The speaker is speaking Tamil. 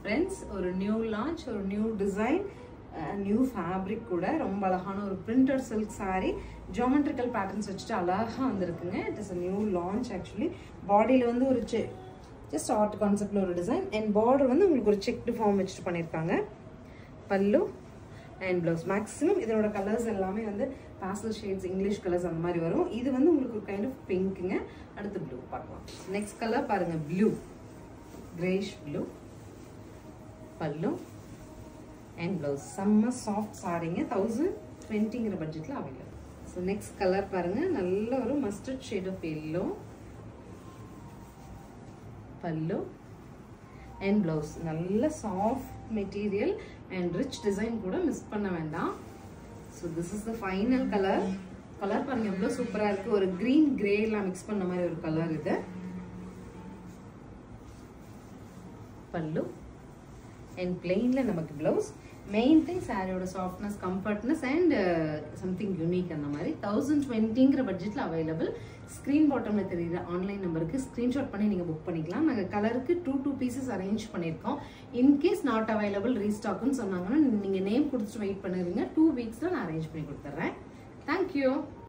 ஃப்ரெண்ட்ஸ் ஒரு நியூ லான்ச் ஒரு நியூ டிசைன் நியூ ஃபேப்ரிக் கூட ரொம்ப அழகான ஒரு printer silk saree geometrical patterns வச்சுட்டு அழகாக வந்திருக்குங்க it is a new launch actually பாடியில் வந்து ஒரு ஜஸ்ட் ஆர்ட் கான்செப்டில் ஒரு டிசைன் அண்ட் பார்டர் வந்து உங்களுக்கு ஒரு செக்டு ஃபார்ம் வச்சுட்டு பண்ணியிருக்காங்க பல்லு அண்ட் ப்ளவுஸ் மேக்ஸிமம் இதோட கலர்ஸ் எல்லாமே வந்து பாசல் ஷேட்ஸ் இங்கிலீஷ் கலர்ஸ் அந்த மாதிரி வரும் இது வந்து உங்களுக்கு ஒரு கைண்ட் ஆஃப் பிங்க்குங்க அடுத்து ப்ளூ பார்க்கலாம் நெக்ஸ்ட் கலர் பாருங்க ப்ளூ கிரேஷ் ப்ளூ பல்லு அண்ட் ப்ளவுஸ் செம்ம சாஃப்ட் சாரிங்க தௌசண்ட் டுவெண்ட்டிங்கிற பட்ஜெட்டில் அவைலபிள் ஸோ நெக்ஸ்ட் கலர் பாருங்க நல்ல ஒரு mustard shade of yellow pallu and blouse நல்ல soft material and rich design கூட மிஸ் பண்ண வேண்டாம் so this is the final colour colour பாருங்க எவ்வளோ சூப்பராக இருக்கு ஒரு க்ரீன் கிரேலாம் மிக்ஸ் பண்ண மாதிரி ஒரு கலர் இது பல்லு அண்ட் பிளெயின்ல நமக்கு பிளவுஸ் மெயின் திங் சாரியோட softness comfortness and something unique அந்த மாதிரி தௌசண்ட் டுவெண்ட்டிங்கிற பட்ஜெட்டில் அவைலபிள் ஸ்க்ரீன் பாட்டமில் தெரியுற ஆன்லைன் நம்பருக்கு ஸ்க்ரீன்ஷாட் பண்ணி நீங்கள் புக் பண்ணிக்கலாம் நாங்கள் கலருக்கு டூ டூ பீசஸ் அரேஞ்ச் பண்ணியிருக்கோம் இன்கேஸ் நாட் அவைலபிள் ரீஸ்டாக்னு சொன்னாங்கன்னா நீங்கள் நேம் கொடுத்துட்டு வெயிட் பண்ணுறீங்க டூ வீக்ஸில் நான் அரேஞ்ச் பண்ணி கொடுத்துட்றேன் தேங்க்யூ